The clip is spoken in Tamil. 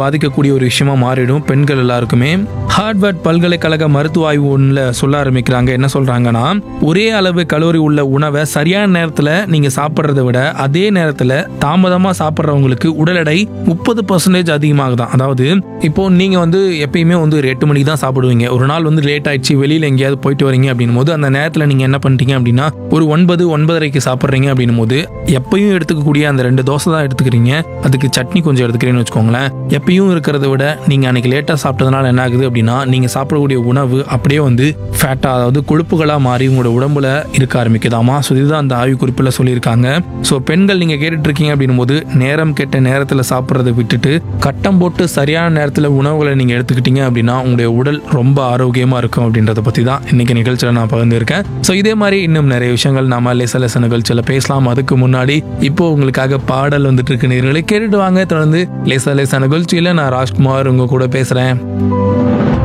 பாதிக்கக்கூடிய ஒரு விஷயமா மாறிடும் பெண்கள் எல்லாருக்குமே ஹார்வர்ட் பல்கலைக்கழக மருத்துவ ஆய்வு ஒன்றில் சொல்ல ஆரம்பிக்கிறாங்க என்ன சொல்றாங்கன்னா ஒரே அளவு கலோரி உள்ள உணவை சரியான நேரத்தில் நீங்க சாப்பிட்றத விட அதே நேரத்தில் தாமதமாக சாப்பிட்றவங்களுக்கு உடல் எடை முப்பது பர்சன்டேஜ் அதிகமாகுதான் அதாவது இப்போ நீங்க வந்து எப்பயுமே வந்து ஒரு எட்டு மணிக்கு தான் சாப்பிடுவீங்க ஒரு நாள் வந்து லேட் ஆயிடுச்சு வெளியில எங்கேயாவது போயிட்டு வரீங்க அப்படின்னும் போது அந்த நேரத்தில் நீங்க என்ன பண்ணிட்டீங்க அப்படின்னா ஒரு ஒன்பது ஒன்பதரைக்கு சாப்பிட்றீங்க அப்படின்னும் போது எப்பயும் எடுத்துக்கக்கூடிய அந்த ரெண்டு தோசை தான் எடுத்துக்கிறீங்க அதுக்கு சட்னி கொஞ்சம் எடுத்துக்கிறேன்னு வச்சுக்கோங்களேன் எப்பயும் இருக்கிறத விட நீங்க அன்னைக்கு லேட்டாக சாப்பிட்டதுனால என்ன ஆகுது அப்படின்னா நீங்க சாப்பிடக்கூடிய உணவு அப்படியே வந்து ஃபேட்டா அதாவது கொழுப்புகளா மாறி உங்களோட உடம்புல இருக்க ஆரம்பிக்குதாமா ஸோ இதுதான் அந்த ஆய்வு குறிப்பில் சொல்லியிருக்காங்க ஸோ பெண்கள் நீங்க கேட்டுட்டு இருக்கீங்க அப்படின்னும் போது நேரம் கெட்ட நேரத்தில் சாப்பிட்றதை விட்டுட்டு கட்டம் போட்டு சரியான நேரத்தில் உணவுகளை நீங்க எடுத்துக்கிட்டீங்க அப்படின்னா உங்களுடைய உடல் ரொம்ப ஆரோக்கியமா இருக்கும் அப்படின்றத பத்தி தான் இன்னைக்கு நிகழ்ச்சியில் நான் பகிர்ந்திருக்கேன் ஸோ இதே மாதிரி இன்னும் நிறைய விஷயங்கள் நாம லேச லேச நிகழ்ச்சியில் பேசலாம் அதுக்கு முன்னாடி இப்போ உங்களுக்காக பாடல் வந்துட்டு இருக்கு நேர்களை கேட்டுட்டு வாங்க தொடர்ந்து லேசா லேசா நிகழ்ச்சியில் நான் ராஜ்குமார் உங்க கூட பேசுறேன்